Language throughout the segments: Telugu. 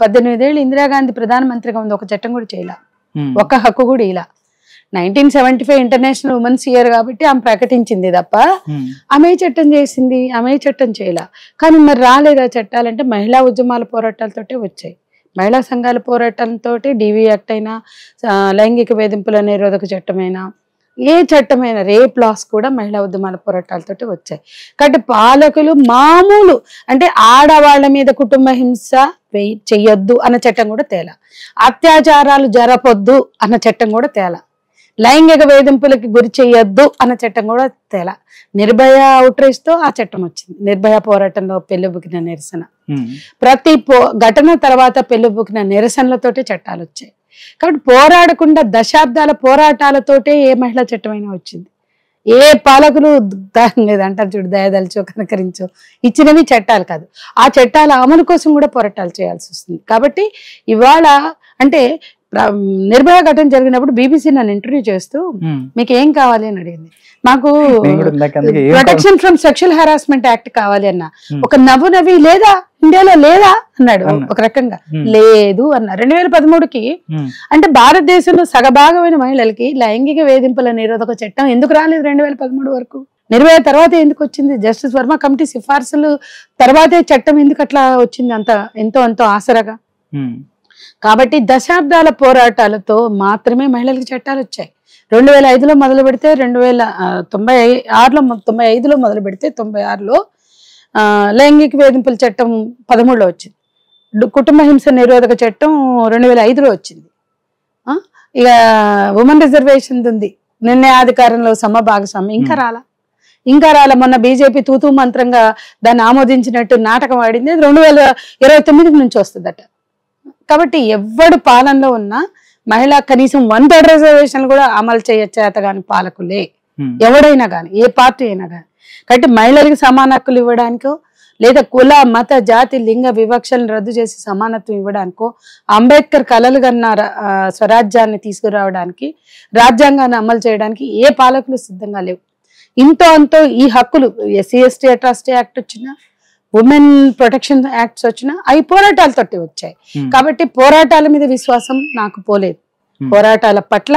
పద్దెనిమిదేళ్ళు ఇందిరాగాంధీ ప్రధానమంత్రిగా ఉంది ఒక చట్టం కూడా చేయాల ఉమ్. ఒక్క హక్కు కూడా ఇలా nineteen seventy five international women's year కాబట్టి ఆమె ప్రకటించింది తప్ప ఉమ్. ఆమె ఏ చట్టం చేసింది ఆమె ఏ చట్టం చేయాల కానీ మరి రాలేదా చట్టాలంటే మహిళా ఉద్యమాల పోరాటాలతోటే వచ్చాయి మహిళా సంఘాల పోరాటంతో డివి యాక్ట్ అయినా ఆ, లైంగిక వేధింపుల నిరోధక చట్టమైనా ఏ చట్టమైనా రేప్ లాస్ కూడా మహిళా ఉద్యమాల పోరాటాలతోటి వచ్చాయి కాబట్టి పాలకులు మామూలు అంటే ఆడవాళ్ళ మీద కుటుంబ హింస వెయ్- చెయ్యొద్దు అన్న చట్టం కూడా తేల అత్యాచారాలు జరపొద్దు అన్న చట్టం కూడా తేల లైంగిక వేధింపులకి గురి చెయ్యొద్దు అన్న చట్టం కూడా తేల నిర్భయ outrage తో ఆ చట్టం వచ్చింది నిర్భయ పోరాటంలో పెళ్ళిబుకిన నిరసన ఉమ్. ప్రతి పో ఘటన తర్వాత పెళ్ళిబుకిన నిరసనలతోటే చట్టాలు వచ్చాయి కాబట్టి పోరాడకుండా దశాబ్దాల పోరాటాలతోటే ఏ మహిళా చట్టమైనా వచ్చింది ఏ పాలకులు ద- లేదంటారు చూడు దయదలిచో కనకరించో ఇచ్చినవి చట్టాలు కాదు ఆ చట్టాల అమలు కోసం కూడా పోరాటాలు చేయాల్సి వస్తుంది కాబట్టి ఇవాళ అంటే ప్ర- నిర్భయ ఘటన జరిగినప్పుడు బీబీసీ నన్ను ఇంటర్వ్యూ చేస్తూ ఉమ్. మీకు ఏం కావాలి అని అడిగింది మాకు నేను కూడా ఇందాక అందుకే ఏం protection from sexual harassment act కావాలి అన్న Hmm. ఒక నవ్వు నవ్వి లేదా ఇండియాలో లేదా అన్నాడు అన్నా. ఒక రకంగా Hmm. లేదు అన్న రెండు వేల పదమూడుకి ఉమ్. అంటే భారతదేశంలో సగభాగమైన మహిళలకి లైంగిక వేధింపుల నిరోధక చట్టం ఎందుకు రాలేదు రెండు వేల పదమూడు వరకు నిర్భయ తర్వాత ఎందుకు వచ్చింది జస్టిస్ వర్మ కమిటీ సిఫార్సులు తర్వాతే చట్టం ఎందుకు అట్లా వచ్చింది అంత ఎంతో ఎంతో ఆసరగా ఉమ్. కాబట్టి దశాబ్దాల పోరాటాలతో మాత్రమే మహిళలకు చట్టాలు వచ్చాయి రెండు వేల ఐదులో మొదలు పెడితే రెండు వేల ఆ, తొంభై ఐ- ఆరులో మొ- తొంభై ఐదులో మొదలు పెడితే తొంభై ఆరులో ఆ, లైంగిక వేధింపుల చట్టం పదమూడులో వచ్చింది డు- కుటుంబ హింస నిరోధక చట్టం రెండు వేల ఐదులో వచ్చింది ఆ, ఇక ఉమెన్ రిజర్వేషన్ ఉంది నిర్ణయాధికారంలో సమ భాగస్వామ్యం ఇంకా Hmm. రాలా ఇంకా రాలా మొన్న బీజేపీ తూతూ మంత్రంగా దాన్ని ఆమోదించినట్టు నాటకం ఆడింది అది రెండు వేల ఇరవై తొమ్మిది నుంచి వస్తుందట కాబట్టి ఎవ్వడు పాలనలో ఉన్నా మహిళ కనీసం వన్ థర్డ్ రిజర్వేషన్ కూడా అమలు చేయచేత కాని పాలకులే ఉమ్. ఎవడైనా కానీ ఏ పార్టీ అయినా కానీ కాబట్టి మహిళలకు సమాన హక్కులు ఇవ్వడానికో లేదా కుల మత జాతి లింగ వివక్షలను రద్దు చేసి సమానత్వం ఇవ్వడానికో అంబేద్కర్ కలలు కన్న ర- ఆ, స్వరాజ్యాన్ని తీసుకురావడానికి రాజ్యాంగాన్ని అమలు చేయడానికి ఏ పాలకులు సిద్ధంగా లేవు ఇంతో అంతో ఈ హక్కులు ఎస్సీ ఎస్టీ అట్రాసిటీ యాక్ట్ వచ్చినా ఉమెన్ ప్రొటెక్షన్ యాక్ట్స్ వచ్చినా అవి పోరాటాలతోటి వచ్చాయి ఉమ్. కాబట్టి పోరాటాల మీద విశ్వాసం నాకు పోలేదు Hmm. పోరాటాల పట్ల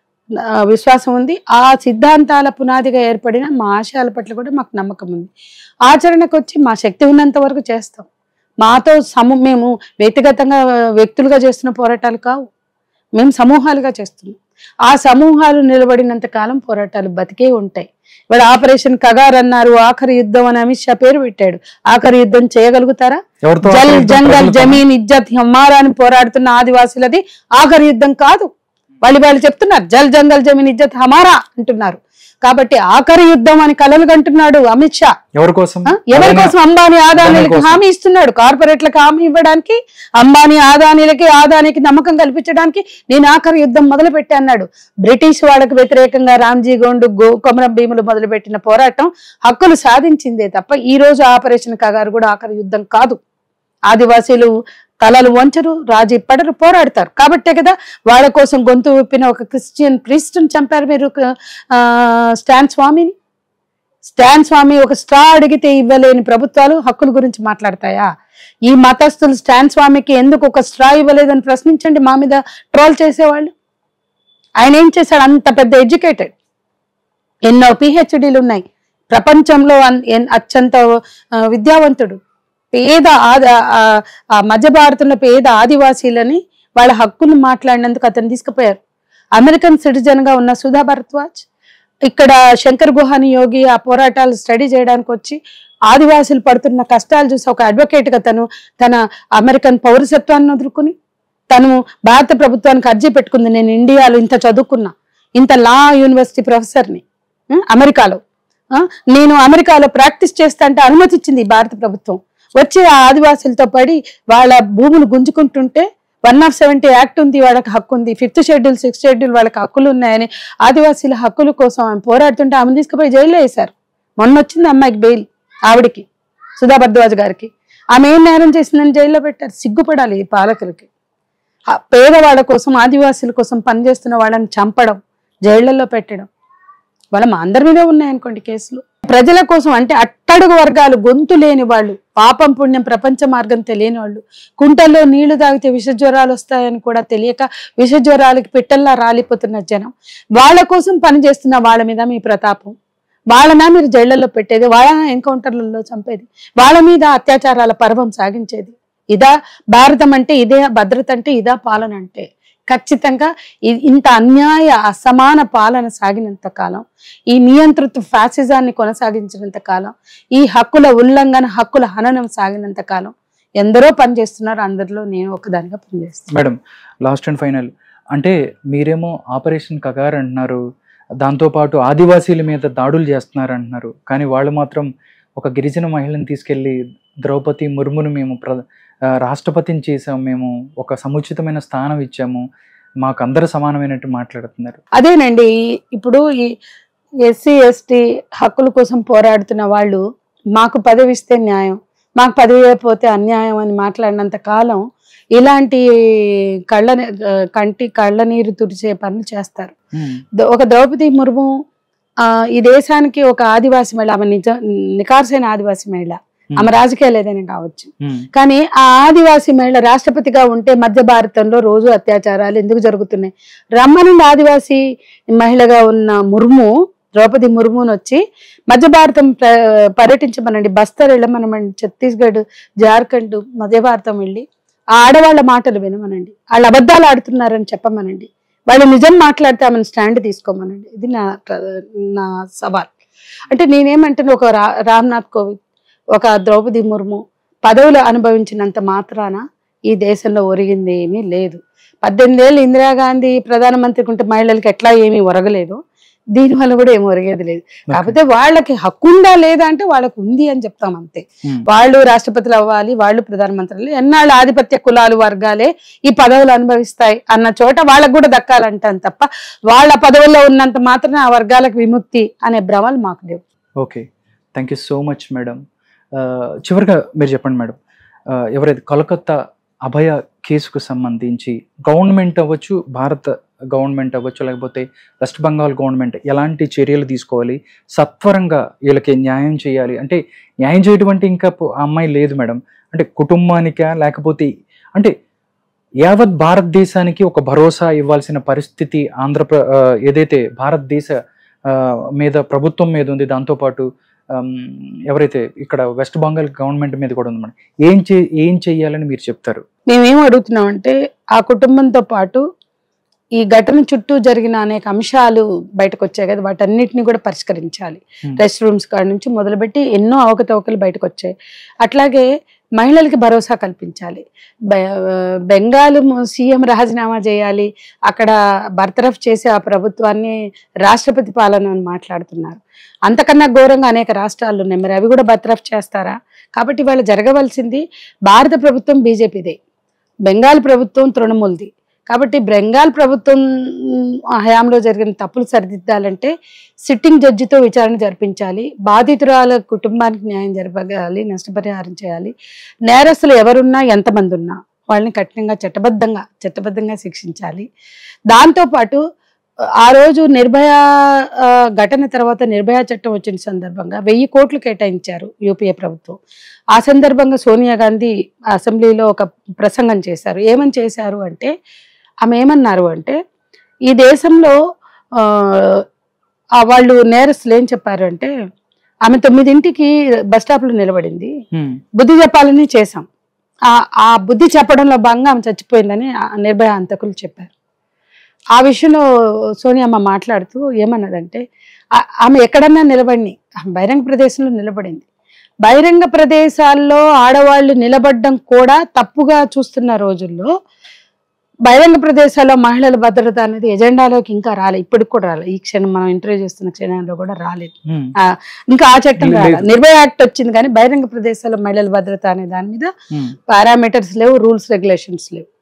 ఆ, విశ్వాసం ఉంది ఆ సిద్ధాంతాల పునాదిగా ఏర్పడిన మా ఆశయాల పట్ల కూడా మాకు నమ్మకం ఉంది ఆచరణకు వచ్చి మా శక్తి ఉన్నంత వరకు చేస్తాం మాతో సము మేము వ్యక్తిగతంగా వ్యక్తులుగా చేస్తున్న పోరాటాలు కావు మేము సమూహాలుగా చేస్తున్నాం ఆ సమూహాలు నిలబడినంత కాలం పోరాటాలు బతికే ఉంటాయి ఇవాళ ఆపరేషన్ కగార్ అన్నారు ఆఖరి యుద్ధం అని అమిత్ షా పేరు పెట్టాడు ఆఖరి యుద్ధం చేయగలుగుతారా ఎవరితో జల్ ఆపరేషన్ జంగల్ ప్రజలతో? జమీన్ ఇజ్జత్ హమారా అని పోరాడుతున్న ఆదివాసులది ఆఖరి యుద్ధం కాదు వాళ్ళు వాళ్ళు చెప్తున్నారు జల్ జంగల్ జమీన్ ఇజ్జత్ హమారా అంటున్నారు కాబట్టి ఆఖరి యుద్ధం అని కలలు కంటున్నాడు అమిత్ షా ఎవరి కోసం ఆ? ఎవరి అదైనా- కోసం అంబానీ ఆదానీలకి కోసం. హామీ ఇస్తున్నాడు కార్పొరేట్లకు హామీ ఇవ్వడానికి అంబానీ ఆదానీలకి ఆదానికి నమ్మకం కల్పించడానికి నేను ఆఖరి యుద్ధం మొదలు పెట్టా అన్నాడు బ్రిటిష్ వాళ్ళకి వ్యతిరేకంగా రామ్జీ గోండు గో కొమరం భీములు మొదలుపెట్టిన పోరాటం హక్కులు సాధించిందే తప్ప ఈ రోజు ఆపరేషన్ కగారు కూడా ఆఖరి యుద్ధం కాదు ఆదివాసీలు తలలు వంచరు రాజీ పడరు పోరాడతారు కాబట్టే కదా వాళ్ళ కోసం గొంతు విప్పిన ఒక క్రిస్టియన్ ప్రీస్ట్ని చంపారు మీరు ఆ, స్టాన్ స్వామిని స్టాన్ స్వామి ఒక స్ట్రా అడిగితే ఇవ్వలేని ప్రభుత్వాలు హక్కుల గురించి మాట్లాడతాయా ఈ మతస్థులు స్టాన్ స్వామికి ఎందుకు ఒక స్ట్రా ఇవ్వలేదని ప్రశ్నించండి మా మీద ట్రోల్ చేసేవాళ్ళు ఆయన ఏం చేశాడు అంత పెద్ద ఎడ్యుకేటెడ్ ఎన్నో పిహెచ్డీలు ఉన్నాయి ప్రపంచంలో అన్- ఎన్- అత్యంత ఆ, విద్యావంతుడు పేద ఆద- ఆ, ఆ మధ్య భారతంలో పేద ఆదివాసీలని వాళ్ళ హక్కులు మాట్లాడినందుకు అతను తీసుకుపోయారు అమెరికన్ సిటిజన్ గా ఉన్న సుధా భరద్వాజ్ ఇక్కడ శంకర్ గుహాని యోగి ఆ పోరాటాలు స్టడీ చేయడానికి వచ్చి ఆదివాసులు పడుతున్న కష్టాలు చూసి ఒక అడ్వకేట్ గా తను తన అమెరికన్ పౌరసత్వాన్ని వదులుకుని తను భారత ప్రభుత్వానికి అర్జీ పెట్టుకుంది నేను ఇండియాలో ఇంత చదువుకున్నా ఇంత లా యూనివర్సిటీ ప్రొఫెసర్ని ఉం, అమెరికాలో ఆ, నేను అమెరికాలో ప్రాక్టీస్ చేస్తా అంటే అనుమతి ఇచ్చింది ఈ భారత ప్రభుత్వం వచ్చి ఆ ఆదివాసులతో పడి వాళ్ళ భూములు గుంజుకుంటుంటే వన్ ఆఫ్ సెవెంటీ యాక్ట్ ఉంది వాళ్ళకి హక్కు ఉంది ఫిఫ్త్ షెడ్యూల్ సిక్స్త్ షెడ్యూల్ వాళ్ళకి హక్కులు ఉన్నాయని ఆదివాసీల హక్కుల కోసం ఆమె పోరాడుతుంటే ఆమె తీసుకుపోయి జైల్లో వేశారు మొన్న వచ్చింది అమ్మాయికి బెయిల్ ఆవిడికి సుధా భరద్వాజ్ గారికి ఆమె ఏం నేరం చేసిందని జైల్లో పెట్టారు సిగ్గుపడాలి ఈ పాలకులకి ఆ పేదవాళ్ళ కోసం ఆదివాసీల కోసం పనిచేస్తున్న వాళ్ళని చంపడం జైళ్లలో పెట్టడం వాళ్ళ మా అందరి మీద ఉన్నాయనుకోండి కేసులు ప్రజల కోసం అంటే అట్టడుగు వర్గాలు గొంతు లేని వాళ్ళు పాపం పుణ్యం ప్రపంచ మార్గం తెలియని వాళ్ళు కుంటల్లో నీళ్లు తాగితే విష జ్వరాలు వస్తాయని కూడా తెలియక విష జ్వరాలకి పిట్టల్లా రాలిపోతున్న జనం వాళ్ళ కోసం పనిచేస్తున్న వాళ్ళ మీద మీ ప్రతాపం వాళ్ళనా మీరు జైళ్లలో పెట్టేది వాళ్ళ ఎన్కౌంటర్లలో చంపేది వాళ్ళ మీద అత్యాచారాల పర్వం సాగించేది ఇదా భారతం అంటే ఇదే భద్రత అంటే ఇదా పాలన అంటే ఖచ్చితంగా ఇ- ఇంత అన్యాయ అసమాన పాలన సాగినంత కాలం ఈ నియంతృత్వ ఫ్యాసిజాన్ని కొనసాగించినంత కాలం ఈ హక్కుల ఉల్లంఘన హక్కుల హననం సాగినంత కాలం ఎందరో పనిచేస్తున్నారు అందరిలో నేను ఒకదానిగా పనిచేస్తున్నాను మేడం లాస్ట్ అండ్ ఫైనల్ అంటే మీరేమో ఆపరేషన్ కగార్ అంటున్నారు దాంతోపాటు ఆదివాసీల మీద దాడులు చేస్తున్నారు అంటున్నారు కానీ వాళ్ళు మాత్రం ఒక గిరిజన మహిళను తీసుకెళ్లి ద్రౌపది ముర్మును మేము ప్ర ఆ, రాష్ట్రపతిని చేసాం మేము ఒక సముచితమైన స్థానం ఇచ్చాము మాకు అందరూ సమానమైనట్టు మాట్లాడుతున్నారు అదేనండి ఇప్పుడు ఈ ఎస్సీ ఎస్టీ హక్కుల కోసం పోరాడుతున్న వాళ్ళు మాకు పదవి ఇస్తే న్యాయం మాకు పదవి అయిపోతే అన్యాయం అని మాట్లాడినంత కాలం ఇలాంటి కళ్ళ కంటి కళ్ళ నీరు తుడిచే పనులు చేస్తారు ఉమ్, ద- ఒక ద్రౌపది ముర్ము ఆ, ఈ దేశానికి ఒక ఆదివాసి మహిళ ఆమె నిజ నికార్సైన ఆదివాసి మహిళ ఆమె రాజకీయాలు ఏదైనా కావచ్చు ఉమ్, కానీ ఆ ఆదివాసి మహిళ రాష్ట్రపతిగా ఉంటే మధ్య భారతంలో రోజు అత్యాచారాలు ఎందుకు జరుగుతున్నాయి రమ్మనుండి ఆదివాసి మహిళగా ఉన్న ముర్ము ద్రౌపది ముర్మును వచ్చి మధ్య భారతం ప్ర- పర్యటించమనండి బస్తర్ వెళ్ళమనమండి ఛత్తీస్గఢ్ జార్ఖండ్ మధ్య భారతం వెళ్ళి ఆ ఆడవాళ్ళ మాటలు వినమనండి వాళ్ళు అబద్ధాలు ఆడుతున్నారని చెప్పమనండి వాళ్ళు నిజం మాట్లాడితే ఆమెను స్టాండ్ తీసుకోమనండి ఇది నా ప్ర- నా సవాల్ అంటే నేనేమంటాను ఒక రా రామ్నాథ్ కోవింద్ ఒక ద్రౌపది ముర్ము పదవులు అనుభవించినంత మాత్రాన ఈ దేశంలో ఒరిగింది ఏమీ లేదు పద్దెనిమిది ఏళ్ళు ఇందిరాగాంధీ ప్రధానమంత్రికి ఉంటే మహిళలకి ఎట్లా ఏమీ ఒరగలేదు దీనివల్ల కూడా ఏమి ఒరిగేది లేదు కాకపోతే వాళ్ళకి హక్కు ఉందా లేదా అంటే వాళ్ళకి ఉంది అని చెప్తాం అంతే ఉమ్, వాళ్ళు రాష్ట్రపతులు అవ్వాలి వాళ్ళు ప్రధానమంత్రులు ఎన్నాళ్ళు ఆధిపత్య కులాలు వర్గాలే ఈ పదవులు అనుభవిస్తాయి అన్న చోట వాళ్ళకు కూడా దక్కాలంటాను తప్ప వాళ్ళ పదవుల్లో ఉన్నంత మాత్రం ఆ వర్గాలకు విముక్తి అనే భ్రమలు మాకు లేవు okay thank you so much madam ఆ, చివరిగా మీరు చెప్పండి మేడం ఆ, ఎవరైతే కలకత్తా అభయ కేసుకు సంబంధించి గవర్నమెంట్ అవ్వచ్చు భారత గవర్నమెంట్ అవ్వచ్చు లేకపోతే వెస్ట్ బెంగాల్ గవర్నమెంట్ ఎలాంటి చర్యలు తీసుకోవాలి సత్వరంగా వీళ్ళకి న్యాయం చేయాలి అంటే న్యాయం చేయడం అంటే ఇంకా పో- ఆ అమ్మాయి లేదు మేడం అంటే కుటుంబానికా లేకపోతే అంటే యావత్ భారతదేశానికి ఒక భరోసా ఇవ్వాల్సిన పరిస్థితి ఆంధ్రప్ర ఆ, ఏదైతే భారతదేశ ఆ, మీద ప్రభుత్వం మీద ఉంది దాంతోపాటు ఆమ్, ఎవరైతే ఇక్కడ వెస్ట్ బెంగాల్ గవర్నమెంట్ మీద కూడా ఉంది మేడం ఏం చే ఏం చెయ్యాలని మీరు చెప్తారు మేమేం అడుగుతున్నాం అంటే ఆ కుటుంబంతో పాటు ఈ ఘటన చుట్టూ జరిగిన అనేక అంశాలు బయటకు వచ్చాయి కదా వాటన్నిటిని కూడా పరిష్కరించాలి Hmm. రెస్ట్ రూమ్స్ కాడ నుంచి మొదలుపెట్టి ఎన్నో అవకతవకలు బయటకు వచ్చాయి అట్లాగే మహిళలకి భరోసా కల్పించాలి బె- బెంగాల్ సీఎం రాజీనామా చేయాలి అక్కడ బర్తరఫ్ చేసి ఆ ప్రభుత్వాన్ని రాష్ట్రపతి పాలన అని మాట్లాడుతున్నారు అంతకన్నా ఘోరంగా అనేక రాష్ట్రాలు ఉన్నాయి మరి అవి కూడా బర్తరఫ్ చేస్తారా కాబట్టి వాళ్ళు జరగవలసింది భారత ప్రభుత్వం బీజేపీదే బెంగాల్ ప్రభుత్వం తృణమూల్ది కాబట్టి బెంగాల్ ప్రభుత్వం హయాంలో జరిగిన తప్పులు సరిదిద్దాలంటే సిట్టింగ్ జడ్జితో విచారణ జరిపించాలి బాధితురాల కుటుంబానికి న్యాయం జరపగాలి నష్టపరిహారం చేయాలి నేరస్తులు ఎవరున్నా ఎంతమంది ఉన్నా వాళ్ళని కఠినంగా చట్టబద్ధంగా చట్టబద్ధంగా శిక్షించాలి దాంతోపాటు ఆ రోజు నిర్భయ ఆ, ఘటన తర్వాత నిర్భయ చట్టం వచ్చిన సందర్భంగా వెయ్యి కోట్లు కేటాయించారు యూపీఏ ప్రభుత్వం ఆ సందర్భంగా సోనియా గాంధీ అసెంబ్లీలో ఒక ప్రసంగం చేశారు ఏమని చేశారు అంటే ఆమె ఏమన్నారు అంటే ఈ దేశంలో ఆ, ఆ వాళ్ళు నేరస్తులు ఏం చెప్పారు అంటే ఆమె తొమ్మిదింటికి బస్ స్టాప్లో నిలబడింది హ్మ్, బుద్ధి చెప్పాలని చేశాం ఆ ఆ బుద్ధి చెప్పడంలో భాగంగా ఆమె చచ్చిపోయిందని ఆ నిర్భయ అంతకులు చెప్పారు ఆ విషయంలో సోనియమ్మ మాట్లాడుతూ ఏమన్నదంటే ఆ- ఆమె ఎక్కడన్నా నిలబడి బహిరంగ ప్రదేశంలో నిలబడింది బహిరంగ ప్రదేశాల్లో ఆడవాళ్ళు నిలబడడం కూడా తప్పుగా చూస్తున్న రోజుల్లో బహిరంగ ప్రదేశాల్లో మహిళల భద్రత అనేది ఎజెండాలోకి ఇంకా రాలేదు ఇప్పటికి కూడా రాలేదు ఈ క్షణం మనం ఇంటర్వ్యూ చేస్తున్న క్షణంలో కూడా రాలేదు హ్మ్, ఇంకా ఆ చట్టం లేదు. రాలేదు నిర్భయ యాక్ట్ వచ్చింది కానీ బహిరంగ ప్రదేశాల్లో మహిళల భద్రత అనే దాని మీద హ్మ్. పారామీటర్స్ లేవు రూల్స్ రెగ్యులేషన్స్ లేవు